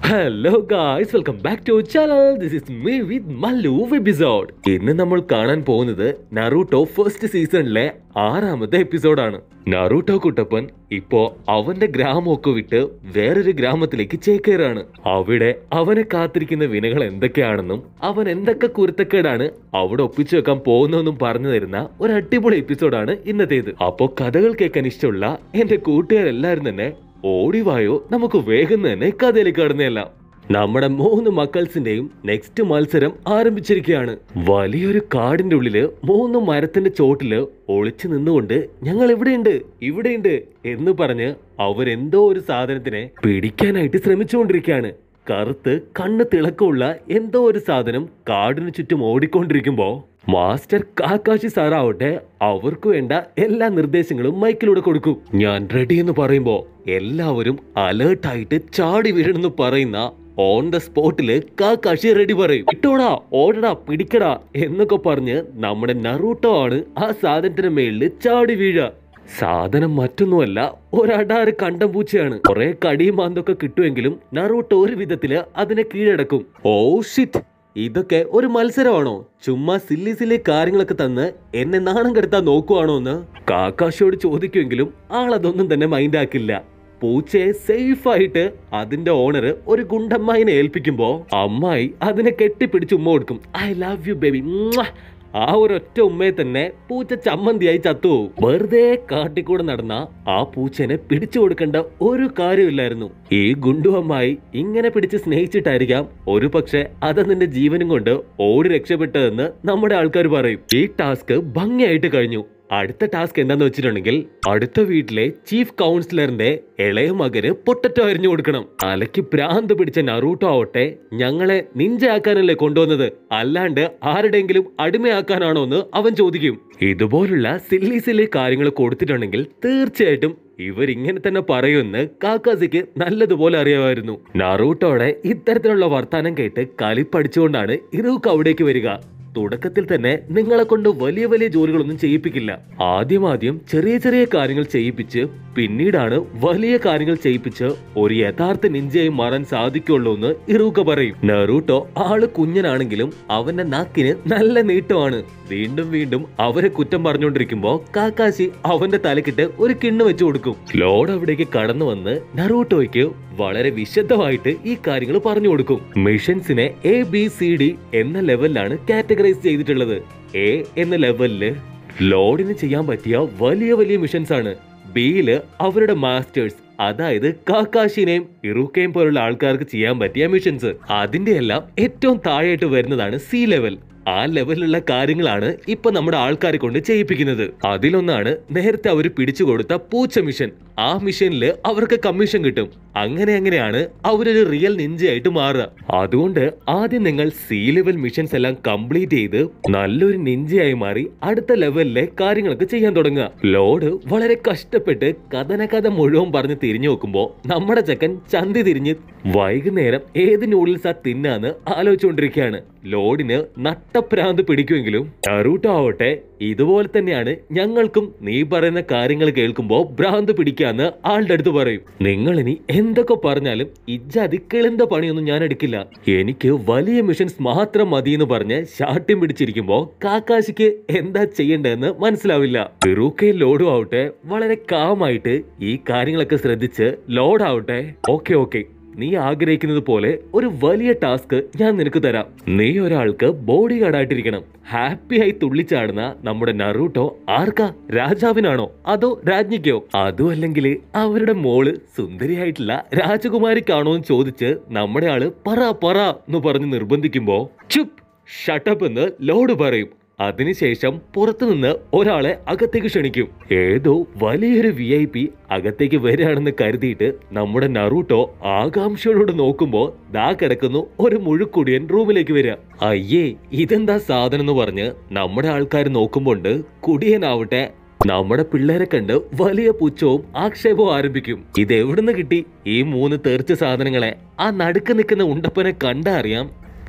hello guys welcome back to channel this is me with Mallu episode ഇന്ന് നമ്മൾ കാണാൻ പോകുന്നത് നറൂട്ടോ ഫസ്റ്റ് സീസണിലെ ആറാമത്തെ എപ്പിസോഡാണ് നറൂട്ടോ കുട്ടപ്പൻ ഇപ്പോ അവന്റെ ഗ്രാമമൊക്കെ വിട്ട് വേറൊരു ഗ്രാമത്തിലേക്ക് ചേക്കേറാണ് അവിടെ അവനെ കാത്തിരിക്കുന്ന വിനകൾ എന്തൊക്കെയാണെന്നും അവൻ എന്തൊക്കെ കുരുത്തക്കേടാണ് അവിടെ ഒപ്പിച്ചു വെക്കാൻ പോകുന്നതെന്നും പറഞ്ഞു തരുന്ന ഒരു അടിപൊളി എപ്പിസോഡാണ് ഇന്നത്തേത് അപ്പോ കഥകൾ കേൾക്കാൻ ഇഷ്ടമുള്ള എന്റെ കൂട്ടുകാരെല്ലാരും തന്നെ ഓടിവായോ നമുക്ക് വേഗം തന്നെ കഥയിലേക്ക് കടന്നതല്ല നമ്മുടെ മൂന്ന് മക്കൾസിന്റെയും നെക്സ്റ്റ് മത്സരം ആരംഭിച്ചിരിക്കുകയാണ് വലിയൊരു കാടിന്റെ ഉള്ളില് മൂന്ന് മരത്തിന്റെ ചോട്ടില് ഒളിച്ചു നിന്നുകൊണ്ട് ഞങ്ങൾ ഇവിടെയുണ്ട് ഇവിടെയുണ്ട് എന്ന് പറഞ്ഞ് അവരെന്തോ ഒരു സാധനത്തിനെ പിടിക്കാനായിട്ട് ശ്രമിച്ചുകൊണ്ടിരിക്കുകയാണ് കറുത്ത് കണ്ണ് തിളക്കമുള്ള എന്തോ ഒരു സാധനം കാടിന് ചുറ്റും ഓടിക്കൊണ്ടിരിക്കുമ്പോ മാസ്റ്റർ കാക്കാശി സാറാവട്ടെ അവർക്ക് വേണ്ട എല്ലാ നിർദ്ദേശങ്ങളും മൈക്കിലൂടെ കൊടുക്കും ഞാൻ റെഡി എന്ന് പറയുമ്പോ എല്ലാവരും അലേർട്ടായിട്ട് ചാടി വീഴണമെന്ന് പറയുന്ന ഓൺ ദ സ്പോട്ടില് കാക്കാശി റെഡി പറയും ഇട്ടോടാ ഓടടാ പിടിക്കടാ എന്നൊക്കെ പറഞ്ഞ് നമ്മുടെ നറൂട്ടോ ആണ് ആ സാധനത്തിന് മേളില് ചാടി വീഴ സാധനം മറ്റൊന്നുമല്ല ഒരടാറ് കണ്ടം പൂച്ചയാണ് കുറെ കടിയും മാന്തൊക്കെ കിട്ടുമെങ്കിലും നറൂട്ടോ ഒരു വിധത്തില് അതിനെ കീഴടക്കും ഓ ഷിറ്റ് ഇതൊക്കെ ഒരു മത്സരമാണോ ചുമ്മാ സില്ലി സില്ലി കാര്യങ്ങളൊക്കെ തന്ന് എന്നെ നാണം കെടുത്താൻ നോക്കുവാണോ എന്ന് കാക്കാശിയോട് ചോദിക്കുമെങ്കിലും ആളതൊന്നും തന്നെ മൈൻഡ് ആക്കില്ല പൂച്ചയെ സേഫ് ആയിട്ട് അതിന്റെ ഓണർ ഒരു ഗുണ്ടമ്മായിനെ ഏൽപ്പിക്കുമ്പോ അമ്മായി അതിനെ കെട്ടിപ്പിടിച്ച് ഉമ്മ കൊടുക്കും ഐ ലവ് യു ബേബി ആ ഒരൊറ്റ ഉമ്മയെ തന്നെ പൂച്ച ചമ്മന്തിയായി ചത്തുപോകും വെറുതെ കാട്ടിക്കൂടെ നടന്ന ആ പൂച്ചനെ പിടിച്ചു കൊടുക്കേണ്ട ഒരു കാര്യമില്ലായിരുന്നു ഈ ഗുണ്ടു അമ്മായി ഇങ്ങനെ പിടിച്ച് സ്നേഹിച്ചിട്ടായിരിക്കാം ഒരു പക്ഷെ അത് നിന്റെ ജീവനും കൊണ്ട് ഓടി രക്ഷപ്പെട്ടതെന്ന് നമ്മുടെ ആൾക്കാർ പറയും ഈ ടാസ്ക് ഭംഗിയായിട്ട് കഴിഞ്ഞു അടുത്ത ടാസ്ക് എന്താന്ന് വെച്ചിട്ടുണ്ടെങ്കിൽ അടുത്ത വീട്ടിലെ ചീഫ് കൗൺസിലറിന്റെ ഇളയ മകന് പൊട്ടറ്റോ അരിഞ്ഞു കൊടുക്കണം തലയ്ക്ക് ഭ്രാന്ത് പിടിച്ച നറൂട്ടോ ആവട്ടെ ഞങ്ങളെ നിഞ്ചയാക്കാനല്ലേ കൊണ്ടുവന്നത് അല്ലാണ്ട് ആരുടെയെങ്കിലും അടിമയാക്കാനാണോ എന്ന് അവൻ ചോദിക്കും ഇതുപോലുള്ള സില്ലി സില്ലി കാര്യങ്ങൾ കൊടുത്തിട്ടുണ്ടെങ്കിൽ തീർച്ചയായിട്ടും ഇവരിങ്ങനെ തന്നെ പറയുമെന്ന് കാക്കാസിക്ക് നല്ലതുപോലെ അറിയാമായിരുന്നു നറൂട്ടോടെ ഇത്തരത്തിലുള്ള വർത്താനം കേട്ട് കലിപ്പടിച്ചുകൊണ്ടാണ് ഇറൂക്ക് അവിടേക്ക് വരിക തുടക്കത്തിൽ തന്നെ നിങ്ങളെ കൊണ്ട് വലിയ വലിയ ജോലികളൊന്നും ചെയ്യിപ്പിക്കില്ല ആദ്യം ആദ്യം ചെറിയ ചെറിയ കാര്യങ്ങൾ ചെയ്യിപ്പിച്ച് പിന്നീടാണ് വലിയ കാര്യങ്ങൾ ചെയ്യിപ്പിച്ച് ഒരു യഥാർത്ഥ നിഞ്ചയായി മാറാൻ സാധിക്കുള്ളൂ എന്ന് ഇറൂക്ക പറയും നെറൂട്ടോ ആള് കുഞ്ഞനാണെങ്കിലും അവന്റെ നാക്കിന് നല്ല നീട്ടമാണ് വീണ്ടും വീണ്ടും അവരെ കുറ്റം പറഞ്ഞുകൊണ്ടിരിക്കുമ്പോ കാക്കാശി അവന്റെ തലക്കിട്ട് ഒരു കിണ്ണ് വെച്ചു കൊടുക്കും ലോഡ് അവിടേക്ക് കടന്നു വന്ന് നറൂട്ടോയ്ക്ക് വളരെ വിശദമായിട്ട് ഈ കാര്യങ്ങൾ പറഞ്ഞു കൊടുക്കും മിഷൻസിനെ എ ബി സി ഡി എന്ന ലെവലിലാണ് കാറ്റഗറൈസ് ചെയ്തിട്ടുള്ളത് എ എന്ന ലെവലില് ലോഡിന് ചെയ്യാൻ പറ്റിയ വലിയ വലിയ മിഷൻസ് ആണ് ബിയില് അവരുടെ മാസ്റ്റേഴ്സ് അതായത് കാക്കാശിനെയും ഇറുക്കയും പോലുള്ള ആൾക്കാർക്ക് ചെയ്യാൻ പറ്റിയ മിഷൻസ് അതിന്റെ എല്ലാം ഏറ്റവും താഴെയായിട്ട് വരുന്നതാണ് സി ലെവൽ ആ ലെവലിലുള്ള കാര്യങ്ങളാണ് ഇപ്പൊ നമ്മുടെ ആൾക്കാരെ കൊണ്ട് ചെയ്യിപ്പിക്കുന്നത് അതിലൊന്നാണ് നേരത്തെ അവർ പിടിച്ചു കൊടുത്ത പൂച്ച മിഷൻ ആ മിഷനിൽ അവർക്ക് കമ്മീഷൻ കിട്ടും അങ്ങനെ അങ്ങനെയാണ് അവരൊരു റിയൽ നിഞ്ചയായിട്ട് മാറുക അതുകൊണ്ട് ആദ്യം നിങ്ങൾ സി ലെവൽ മിഷൻസ് എല്ലാം കംപ്ലീറ്റ് ചെയ്ത് നല്ലൊരു നിഞ്ചയായി മാറി അടുത്ത ലെവലിലെ കാര്യങ്ങളൊക്കെ ചെയ്യാൻ തുടങ്ങുക ലോഡ് വളരെ കഷ്ടപ്പെട്ട് കഥന കഥ മുഴുവൻ പറഞ്ഞ് തിരിഞ്ഞു നോക്കുമ്പോ നമ്മുടെ ചെക്കൻ ചന്തി തിരിഞ്ഞ് വൈകുന്നേരം ഏത് നൂഡിൽസാ തിന്നാന്ന് ആലോചിച്ചുകൊണ്ടിരിക്കുകയാണ് ലോഡിന് നട്ടഭ്രാന്ത് പിടിക്കുമെങ്കിലും നറൂട്ടോ ആവട്ടെ ഇതുപോലെ തന്നെയാണ് ഞങ്ങൾക്കും നീ പറയുന്ന കാര്യങ്ങൾ കേൾക്കുമ്പോ ഭ്രാന്ത് പിടിക്കാന്ന് ആളുടെ അടുത്ത് പറയും നിങ്ങൾ ഇനി എന്തൊക്കെ പറഞ്ഞാലും ഇജ്ജാതി കിളിന്ത പണിയൊന്നും ഞാൻ എടുക്കില്ല എനിക്ക് വലിയ മിഷൻസ് മാത്രം മതി എന്ന് പറഞ്ഞ് ശാഠ്യം പിടിച്ചിരിക്കുമ്പോ കാക്കാശിക്ക് എന്താ ചെയ്യേണ്ടതെന്ന് മനസ്സിലാവില്ല ഫിറൂക്കയും ലോഡും ആവട്ടെ വളരെ കാമായിട്ട് ഈ കാര്യങ്ങളൊക്കെ ശ്രദ്ധിച്ച് ലോഡാവട്ടെ ഓക്കെ ഓക്കെ നീ ആഗ്രഹിക്കുന്നത് പോലെ ഒരു വലിയ ടാസ്ക് ഞാൻ നിനക്ക് തരാം നീ ഒരാൾക്ക് ബോഡി ഗാർഡായിട്ടിരിക്കണം ഹാപ്പി ആയി തുള്ളിച്ചാടുന്ന നമ്മുടെ നറൂട്ടോ ആർക്കാ രാജാവിനാണോ അതോ രാജ്ഞിക്കോ അതും അല്ലെങ്കിൽ അവരുടെ മോള് സുന്ദരിയായിട്ടുള്ള രാജകുമാരിക്കാണോ എന്ന് ചോദിച്ച് നമ്മുടെ ആള് പറ പറ എന്ന് പറഞ്ഞ് നിർബന്ധിക്കുമ്പോ ചുപ് ഷട്ടപ്പ് എന്ന് ലോഡ് പറയും അതിനുശേഷം പുറത്തുനിന്ന് ഒരാളെ അകത്തേക്ക് ക്ഷണിക്കും ഏതോ വലിയൊരു വി ഐ പി അകത്തേക്ക് വരികയാണെന്ന് കരുതിയിട്ട് നമ്മുടെ നറൂട്ടോ ആകാംക്ഷയോട് നോക്കുമ്പോ ദാ കിടക്കുന്നു ഒരു മുഴുക്കുടിയൻ റൂമിലേക്ക് വരിക അയ്യേ ഇതെന്താ സാധനം എന്ന് പറഞ്ഞ് നമ്മുടെ ആൾക്കാർ നോക്കുമ്പോണ്ട് കുടിയനാവട്ടെ നമ്മുടെ പിള്ളേരെ കണ്ട് വലിയ പുച്ഛവും ആക്ഷേപവും ആരംഭിക്കും ഇത് എവിടുന്ന് കിട്ടി ഈ മൂന്ന് തെറിച്ച സാധനങ്ങളെ ആ നടുക്ക് നിൽക്കുന്ന ഉണ്ടപ്പനെ കണ്ടറിയാം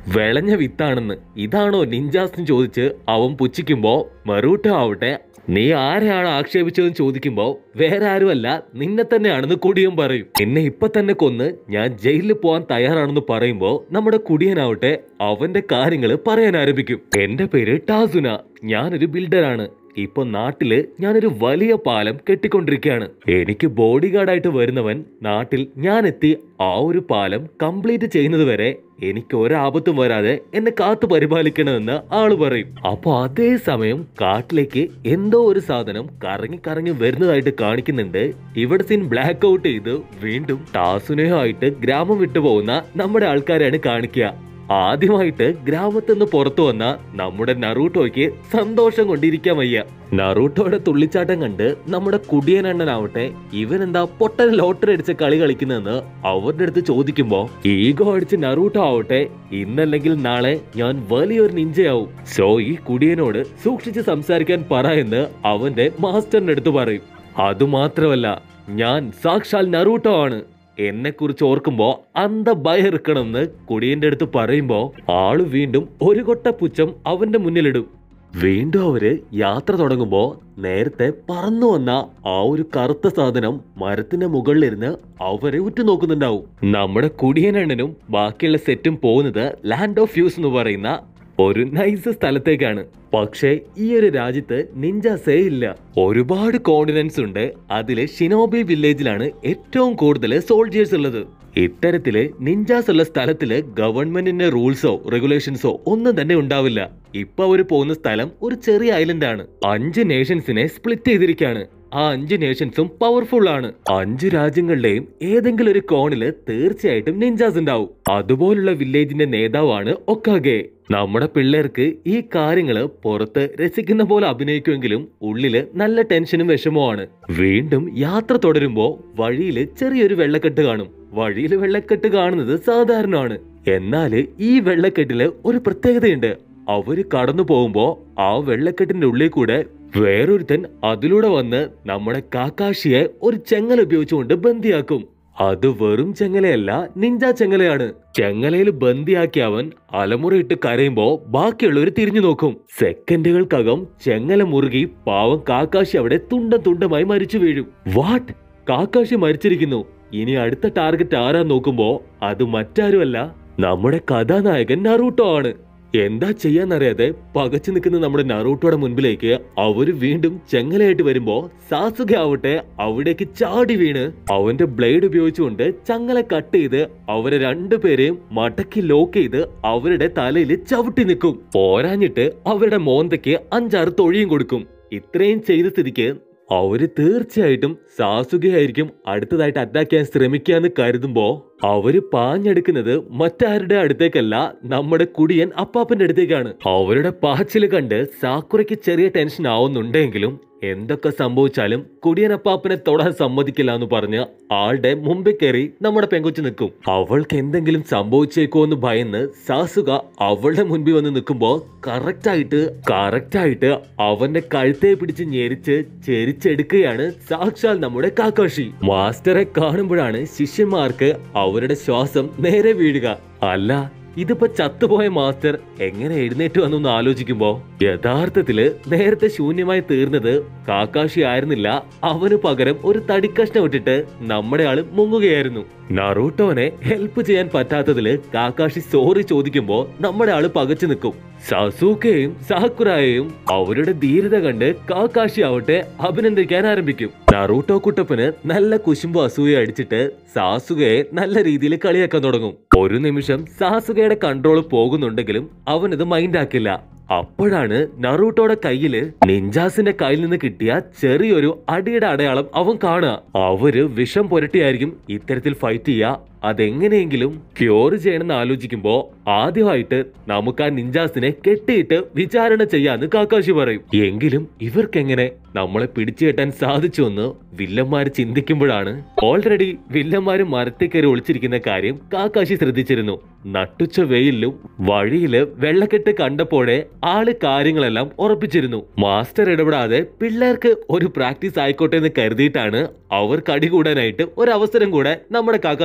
വിളഞ്ഞ വിത്താണെന്ന് ഇതാണോ നിഞ്ചാസ് ചോദിച്ച് അവൻ പുച്ഛിക്കുമ്പോ മറൂട്ടോ ആവട്ടെ നീ ആരെയാണ് ആക്ഷേപിച്ചതെന്ന് ചോദിക്കുമ്പോ വേറെ ആരുമല്ല നിന്നെ തന്നെയാണെന്ന് കുടിയൻ പറയും എന്നെ ഇപ്പൊ തന്നെ കൊന്ന് ഞാൻ ജയിലിൽ പോവാൻ തയ്യാറാണെന്ന് പറയുമ്പോ നമ്മുടെ കുടിയനാവട്ടെ അവന്റെ കാര്യങ്ങൾ പറയാൻ ആരംഭിക്കും എന്റെ പേര് ടാസുന ഞാനൊരു ബിൽഡറാണ് ഇപ്പൊ നാട്ടില് ഞാനൊരു വലിയ പാലം കെട്ടിക്കൊണ്ടിരിക്കുകയാണ് എനിക്ക് ബോഡി ഗാർഡായിട്ട് വരുന്നവൻ നാട്ടിൽ ഞാൻ എത്തി ആ ഒരു പാലം കംപ്ലീറ്റ് ചെയ്യുന്നത് വരെ എനിക്ക് ഒരാപത്തും വരാതെ എന്നെ കാത്തു പരിപാലിക്കണമെന്ന് ആള് പറയും അപ്പൊ അതേ സമയം കാട്ടിലേക്ക് എന്തോ ഒരു സാധനം കറങ്ങി കറങ്ങി വരുന്നതായിട്ട് കാണിക്കുന്നുണ്ട് ഇവിടെ സീൻ ബ്ലാക്ക് ഔട്ട് ചെയ്ത് വീണ്ടും ടാസുനയുമായിട്ട് ഗ്രാമം വിട്ടു പോകുന്ന നമ്മുടെ ആൾക്കാരാണ് കാണിക്കുക ആദ്യമായിട്ട് ഗ്രാമത്തിൽ നിന്ന് പുറത്തു വന്ന നമ്മുടെ നറൂട്ടോയ്ക്ക് സന്തോഷം കൊണ്ടിരിക്കാൻ വയ്യ നറൂട്ടോയുടെ തുള്ളിച്ചാട്ടം കണ്ട് നമ്മുടെ കുടിയനണ്ണനാവട്ടെ ഇവൻ എന്താ പൊട്ടൻ ലോട്ടറി അടിച്ച കളി കളിക്കുന്നതെന്ന് അവരുടെ അടുത്ത് ചോദിക്കുമ്പോ ഈഗോ അടിച്ച് നറൂട്ടോ ആവട്ടെ ഇന്നല്ലെങ്കിൽ നാളെ ഞാൻ വലിയൊരു നിഞ്ചയാവും സോ ഈ കുടിയനോട് സൂക്ഷിച്ച് സംസാരിക്കാൻ പറ എന്ന് അവന്റെ മാസ്റ്ററിന്റെ അടുത്ത് പറയും അതുമാത്രമല്ല ഞാൻ സാക്ഷാൽ നറൂട്ടോ ആണ് എന്നെ കുറിച്ച് ഓർക്കുമ്പോ അന്ത ഭയറുക്കണമെന്ന് കുടിയന്റെ അടുത്ത് പറയുമ്പോ ആള് വീണ്ടും ഒരു കൊട്ട പുച്ഛം അവന്റെ മുന്നിലിടും വീണ്ടും അവര് യാത്ര തുടങ്ങുമ്പോ നേരത്തെ പറന്നു വന്ന ആ ഒരു കറുത്ത സാധനം മരത്തിന്റെ മുകളിലിരുന്ന് അവരെ ഉറ്റുനോക്കുന്നുണ്ടാവും നമ്മുടെ കുടിയനണ്ണനും ബാക്കിയുള്ള സെറ്റും പോകുന്നത് ലാൻഡ് ഓഫ് ഫ്യൂസ് എന്ന് പറയുന്ന ഒരു നൈസ് സ്ഥലത്തേക്കാണ് പക്ഷേ ഈ ഒരു രാജ്യത്ത് നിഞ്ചാസേ ഇല്ല ഒരുപാട് കോണ്ടിനൻസ് ഉണ്ട് അതില് ഷിനോബി വില്ലേജിലാണ് ഏറ്റവും കൂടുതൽ സോൾജിയേഴ്സ് ഉള്ളത് ഇത്തരത്തില് നിഞ്ചാസ് ഉള്ള സ്ഥലത്തില് ഗവൺമെന്റിന്റെ റൂൾസോ റെഗുലേഷൻസോ ഒന്നും തന്നെ ഉണ്ടാവില്ല ഇപ്പൊ അവര് പോകുന്ന സ്ഥലം ഒരു ചെറിയ ഐലൻഡ് ആണ് അഞ്ച് നേഷൻസിനെ സ്പ്ലിറ്റ് ചെയ്തിരിക്കുകയാണ് ആ അഞ്ച് നേഷൻസും പവർഫുൾ ആണ് അഞ്ച് രാജ്യങ്ങളുടെയും ഏതെങ്കിലും ഒരു കോണില് തീർച്ചയായിട്ടും നിഞ്ചാസ് ഉണ്ടാവും അതുപോലുള്ള വില്ലേജിന്റെ നേതാവാണ് ഒക്കാഗെ നമ്മുടെ പിള്ളേർക്ക് ഈ കാര്യങ്ങള് പുറത്ത് രസിക്കുന്ന പോലെ അഭിനയിക്കുമെങ്കിലും ഉള്ളില് നല്ല ടെൻഷനും വിഷമവുമാണ് വീണ്ടും യാത്ര തുടരുമ്പോ വഴിയില് ചെറിയൊരു വെള്ളക്കെട്ട് കാണും വഴിയിൽ വെള്ളക്കെട്ട് കാണുന്നത് സാധാരണമാണ് എന്നാല് ഈ വെള്ളക്കെട്ടില് ഒരു പ്രത്യേകതയുണ്ട് അവര് കടന്നു പോകുമ്പോ ആ വെള്ളക്കെട്ടിന്റെ ഉള്ളിൽ കൂടെ വേറൊരുത്തൻ അതിലൂടെ വന്ന് നമ്മുടെ കാക്കാഷിയെ ഒരു ചെങ്ങല ഉപയോഗിച്ചുകൊണ്ട് ബന്ദിയാക്കും അത് വെറും ചെങ്ങലയല്ല നിഞ്ച ചെങ്ങലയാണ് ചെങ്ങലയിൽ ബന്ദിയാക്കിയ അവൻ അലമുറയിട്ട് കരയുമ്പോ ബാക്കിയുള്ളവർ തിരിഞ്ഞു നോക്കും സെക്കൻഡുകൾക്കകം ചെങ്ങല മുറുകി പാവം കാക്കാശി അവിടെ തുണ്ടം തുണ്ടമായി മരിച്ചു വീഴും വാട്ട് കാക്കാശി മരിച്ചിരിക്കുന്നു ഇനി അടുത്ത ടാർഗറ്റ് ആരാ നോക്കുമ്പോ അത് മറ്റാരുമല്ല നമ്മുടെ കഥാനായകൻ നറൂട്ടോ ആണ് എന്താ ചെയ്യാന്നറിയാതെ പകച്ചു നിൽക്കുന്ന നമ്മുടെ നറൂട്ടോയുടെ മുൻപിലേക്ക് അവര് വീണ്ടും ചെങ്ങലയായിട്ട് വരുമ്പോ സാസുക ആവട്ടെ അവിടേക്ക് ചാടി വീണ് അവന്റെ ബ്ലേഡ് ഉപയോഗിച്ചുകൊണ്ട് ചങ്ങല കട്ട് ചെയ്ത് അവരെ രണ്ടുപേരെയും മടക്കി ലോക്ക് ചെയ്ത് അവരുടെ തലയിൽ ചവിട്ടി നിൽക്കും പോരാഞ്ഞിട്ട് അവരുടെ മോന്തയ്ക്ക് അഞ്ചാറ് തൊഴിയും കൊടുക്കും ഇത്രയും ചെയ്ത സ്ഥിതിക്ക് അവര് തീർച്ചയായിട്ടും സാസുകയായിരിക്കും അടുത്തതായിട്ട് അറ്റാക്ക് ചെയ്യാൻ ശ്രമിക്കാന്ന് കരുതുമ്പോ അവര് പാഞ്ഞെടുക്കുന്നത് മറ്റാരുടെ അടുത്തേക്കല്ല നമ്മുടെ കുടിയൻ അപ്പാപ്പന്റെ അടുത്തേക്കാണ് അവരുടെ പാച്ചില് കണ്ട് സാക്കുറയ്ക്ക് ചെറിയ ടെൻഷൻ ആവുന്നുണ്ടെങ്കിലും എന്തൊക്കെ സംഭവിച്ചാലും കുടിയൻ അപ്പാപ്പനെ തൊടാൻ സമ്മതിക്കില്ല എന്ന് പറഞ്ഞ് ആളുടെ മുമ്പിൽ കയറി നമ്മുടെ പെങ്കൊച്ചു നിൽക്കും അവൾക്ക് എന്തെങ്കിലും സംഭവിച്ചേക്കോ എന്ന് ഭയന്ന് സാസുക അവളുടെ മുൻപിൽ വന്ന് നിൽക്കുമ്പോ കറക്റ്റായിട്ട് കറക്റ്റായിട്ട് അവന്റെ കഴുത്തെ പിടിച്ച് ഞെരിച്ച് ചെരിച്ചെടുക്കുകയാണ് സാക്ഷാൽ നമ്മുടെ കാക്കാഷി മാസ്റ്ററെ കാണുമ്പോഴാണ് ശിഷ്യന്മാർക്ക് അവരുടെ ശ്വാസം നേരെ വീഴുക അല്ല ഇതിപ്പോ ചത്തുപോയ മാസ്റ്റർ എങ്ങനെ എഴുന്നേറ്റ് വന്നൊന്ന് ആലോചിക്കുമ്പോ യഥാർത്ഥത്തില് നേരത്തെ ശൂന്യമായി തീർന്നത് കാക്കാശി ആയിരുന്നില്ല അവന് പകരം ഒരു തടിക്കഷ്ണം ഇട്ടിട്ട് നമ്മുടെ ആള് മുങ്ങുകയായിരുന്നു നറൂട്ടോനെ ഹെൽപ്പ് ചെയ്യാൻ പറ്റാത്തതില് കാക്കാശി സോറി ചോദിക്കുമ്പോ നമ്മുടെ ആള് പകച്ചു നിൽക്കും സസൂക്കയും സാക്കുറായെയും അവരുടെ ധീരത കണ്ട് കാക്കാശി ആവട്ടെ അഭിനന്ദിക്കാൻ ആരംഭിക്കും നറൂട്ടോ കുട്ടപ്പന് നല്ല കുശുമ്പ് അസൂയ അടിച്ചിട്ട് സാസുകയെ നല്ല രീതിയിൽ കളിയാക്കാൻ തുടങ്ങും ഒരു നിമിഷം സാസുകയുടെ കൺട്രോൾ പോകുന്നുണ്ടെങ്കിലും അവനത് മൈൻഡ് ആക്കില്ല അപ്പോഴാണ് നറൂട്ടോയുടെ കയ്യില് നിഞ്ചാസിന്റെ കയ്യിൽ നിന്ന് കിട്ടിയ ചെറിയൊരു അടിയുടെ അടയാളം അവൻ കാണുക അവര് വിഷം പുരട്ടിയായിരിക്കും ഇത്തരത്തിൽ ഫൈറ്റ് ചെയ്യുക അതെങ്ങനെയെങ്കിലും ക്യൂർ ചെയ്യണമെന്ന് ആലോചിക്കുമ്പോ ആദ്യമായിട്ട് നമുക്ക് ആ നിഞ്ചാസിനെ കെട്ടിയിട്ട് വിചാരണ ചെയ്യാന്ന് കാക്കാശി പറയും എങ്കിലും ഇവർക്കെങ്ങനെ നമ്മളെ പിടിച്ചു കെട്ടാൻ സാധിച്ചു എന്ന് വില്ലന്മാര് ചിന്തിക്കുമ്പോഴാണ് ഓൾറെഡി വില്ലന്മാര് മരത്തിൽ കയറി ഒളിച്ചിരിക്കുന്ന കാര്യം കാക്കാശി ശ്രദ്ധിച്ചിരുന്നു നട്ടുച്ച വെയിലിലും വഴിയില് വെള്ളക്കെട്ട് കണ്ടപ്പോഴേ ആള് കാര്യങ്ങളെല്ലാം ഉറപ്പിച്ചിരുന്നു മാസ്റ്റർ ഇടപെടാതെ പിള്ളേർക്ക് ഒരു പ്രാക്ടീസ് ആയിക്കോട്ടെ എന്ന് കരുതിയിട്ടാണ് അവർക്ക് അടികൂടാനായിട്ട് ഒരു അവസരം കൂടെ നമ്മുടെ കാക്കാശി നൽകിയത്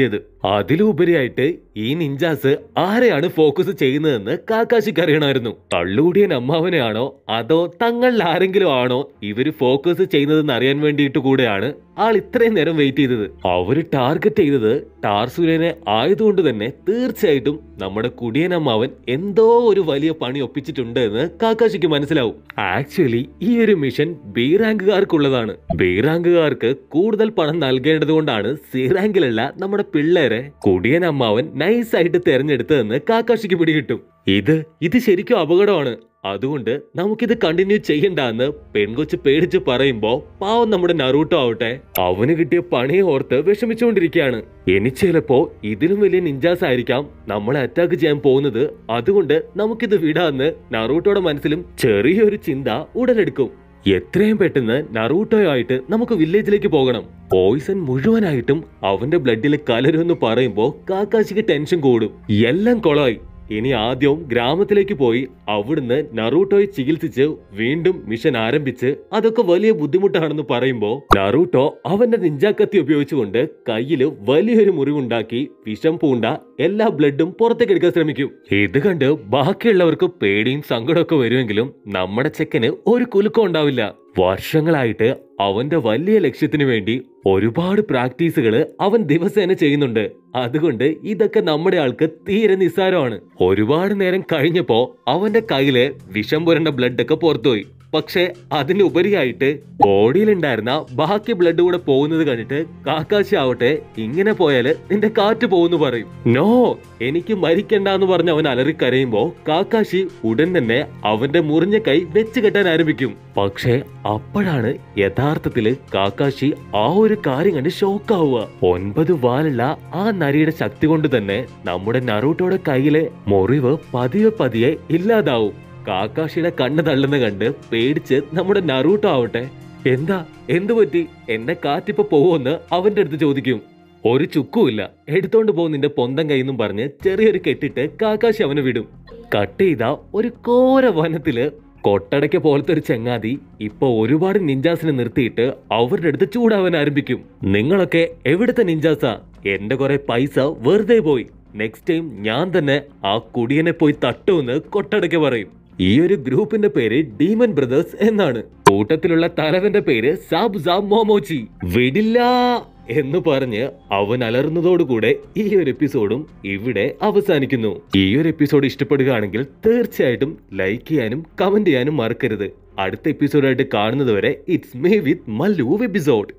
കിട്ടിയത് അതിലുപരിയായിട്ട് ഈ നിഞ്ചാസ് ആരെയാണ് ഫോക്കസ് ചെയ്യുന്നതെന്ന് കാക്കാശിക്ക് അറിയണമായിരുന്നു കള്ളുകൂടിയൻ അമ്മാവനെയാണോ അതോ തങ്ങളിൽ ആരെങ്കിലും ആണോ ഇവര് ഫോക്കസ് ചെയ്യുന്നതെന്ന് അറിയാൻ വേണ്ടിയിട്ട് കൂടെയാണ് ആൾ ഇത്രയും നേരം വെയിറ്റ് ചെയ്തത് അവര് ടാർഗറ്റ് ചെയ്തത് ടാർസുരനെ ആയതുകൊണ്ട് തന്നെ തീർച്ചയായിട്ടും നമ്മുടെ കുടിയൻ അമ്മാവൻ എന്തോ ഒരു വലിയ പണി ഒപ്പിച്ചിട്ടുണ്ട് എന്ന് കാക്കാശിക്ക് മനസ്സിലാവും ആക്ച്വലി ഈ ഒരു മിഷൻ ബി റാങ്കുകാർക്കുള്ളതാണ് ബി റാങ്കുകാർക്ക് കൂടുതൽ പണം നൽകേണ്ടത് കൊണ്ടാണ് സി റാങ്കിലുള്ള നമ്മുടെ പിള്ളേരെ കുടിയൻ അമ്മാവൻ നൈസായിട്ട് തെരഞ്ഞെടുത്തതെന്ന് കാക്കാശിക്ക് പിടികിട്ടും ഇത് ഇത് ശരിക്കും അപകടമാണ് അതുകൊണ്ട് നമുക്കിത് കണ്ടിന്യൂ ചെയ്യണ്ടെന്ന് പെൺകൊച്ച് പേടിച്ച് പറയുമ്പോ പാവം നമ്മുടെ നറൂട്ടോ ആവട്ടെ അവന് കിട്ടിയ പണിയെ ഓർത്ത് വിഷമിച്ചുകൊണ്ടിരിക്കുകയാണ് ഇനി ചിലപ്പോ ഇതിലും വലിയ നിഞ്ചാസ് ആയിരിക്കാം നമ്മളെ അറ്റാക്ക് ചെയ്യാൻ പോകുന്നത് അതുകൊണ്ട് നമുക്കിത് വിടാന്ന് നറൂട്ടോയുടെ മനസ്സിലും ചെറിയൊരു ചിന്ത ഉടലെടുക്കും എത്രയും പെട്ടെന്ന് നറൂട്ടോയായിട്ട് നമുക്ക് വില്ലേജിലേക്ക് പോകണം പോയിസൺ മുഴുവനായിട്ടും അവന്റെ ബ്ലഡിൽ കലരുമെന്ന് പറയുമ്പോ കാക്കാശിക്ക് ടെൻഷൻ കൂടും എല്ലാം കൊളായി ഇനി ആദ്യം ഗ്രാമത്തിലേക്ക് പോയി അവിടുന്ന് നറൂട്ടോയെ ചികിത്സിച്ച് വീണ്ടും മിഷൻ ആരംഭിച്ച് അതൊക്കെ വലിയ ബുദ്ധിമുട്ടാണെന്ന് പറയുമ്പോ നറൂട്ടോ അവന്റെ നിഞ്ചാക്കത്തി ഉപയോഗിച്ചുകൊണ്ട് കയ്യില് വലിയൊരു മുറിവുണ്ടാക്കി വിഷം പൂണ്ട എല്ലാ ബ്ലഡും പുറത്തേക്ക് എടുക്കാൻ ശ്രമിക്കും ഇത് കണ്ട് ബാക്കിയുള്ളവർക്ക് പേടിയും സങ്കടമൊക്കെ വരുമെങ്കിലും നമ്മുടെ ചെക്കന് ഒരു കുലുക്കം ഉണ്ടാവില്ല വർഷങ്ങളായിട്ട് അവന്റെ വലിയ ലക്ഷ്യത്തിന് വേണ്ടി ഒരുപാട് പ്രാക്ടീസുകൾ അവൻ ദിവസേന ചെയ്യുന്നുണ്ട് അതുകൊണ്ട് ഇതൊക്കെ നമ്മുടെ ആൾക്ക് തീരെ നിസ്സാരമാണ് ഒരുപാട് നേരം കഴിഞ്ഞപ്പോ അവന്റെ കയ്യില് വിഷം പുരണ്ട ബ്ലഡ് ഒക്കെ പുറത്തുപോയി പക്ഷെ അതിനുപരിയായിട്ട് ബോഡിയിലുണ്ടായിരുന്ന ബാക്കി ബ്ലഡ് കൂടെ പോകുന്നത് കണ്ടിട്ട് കാക്കാശി ആവട്ടെ ഇങ്ങനെ പോയാല് നിന്റെ കാറ്റ് പോകുന്നു പറയും നോ എനിക്ക് മരിക്കണ്ടെന്ന് പറഞ്ഞ് അവൻ അലറിക്കരയുമ്പോ കാക്കാശി ഉടൻ തന്നെ അവന്റെ മുറിഞ്ഞ കൈ വെച്ച് കെട്ടാൻ ആരംഭിക്കും പക്ഷെ അപ്പോഴാണ് യഥാർത്ഥത്തില് കാക്കാശി ആ ഒരു കാര്യം കണ്ട് ഷോക്കാവുക ഒൻപത് വാലുള്ള ആ നരിയുടെ ശക്തി കൊണ്ട് തന്നെ നമ്മുടെ നറൂട്ടോയുടെ കയ്യിലെ മുറിവ് പതിയെ പതിയെ ഇല്ലാതാവും കാക്കാഷിയുടെ കണ്ണ് തള്ളുന്ന കണ്ട് പേടിച്ച് നമ്മുടെ നറൂട്ടോ ആവട്ടെ എന്താ എന്തു പറ്റി എന്നെ കാറ്റിപ്പോ പോവോന്ന് അവന്റെ അടുത്ത് ചോദിക്കും ഒരു ചുക്കുമില്ല എടുത്തോണ്ട് പോകും നിന്റെ പൊന്തം കൈന്നും പറഞ്ഞ് ചെറിയൊരു കെട്ടിട്ട് കാക്കാശി അവനെ വിടും കട്ട് ചെയ്ത ഒരു കോര വനത്തില് കൊട്ടടയ്ക്ക പോലത്തെ ഒരു ചങ്ങാതി ഇപ്പൊ ഒരുപാട് നിഞ്ചാസിനെ നിർത്തിയിട്ട് അവരുടെ അടുത്ത് ചൂടാവാൻ ആരംഭിക്കും നിങ്ങളൊക്കെ എവിടുത്തെ നിഞ്ചാസാ എന്റെ കുറെ പൈസ വെറുതെ പോയി നെക്സ്റ്റ് ടൈം ഞാൻ തന്നെ ആ കുടിയനെ പോയി തട്ടുമെന്ന് കൊട്ടടയ്ക്ക പറയും ഈ ഒരു ഗ്രൂപ്പിന്റെ പേര് ഡീമൻ ബ്രദേഴ്സ് എന്നാണ് കൂട്ടത്തിലുള്ള തലവന്റെ പേര് സാബ് സാബ് മോമോച്ചി വിടില്ല എന്ന് പറഞ്ഞ് അവൻ അലർന്നതോടുകൂടെ ഈ ഒരു എപ്പിസോഡും ഇവിടെ അവസാനിക്കുന്നു ഈ ഒരു എപ്പിസോഡ് ഇഷ്ടപ്പെടുകയാണെങ്കിൽ തീർച്ചയായിട്ടും ലൈക്ക് ചെയ്യാനും കമന്റ് ചെയ്യാനും മറക്കരുത് അടുത്ത എപ്പിസോഡായിട്ട് കാണുന്നതുവരെ it's me with Mallu episode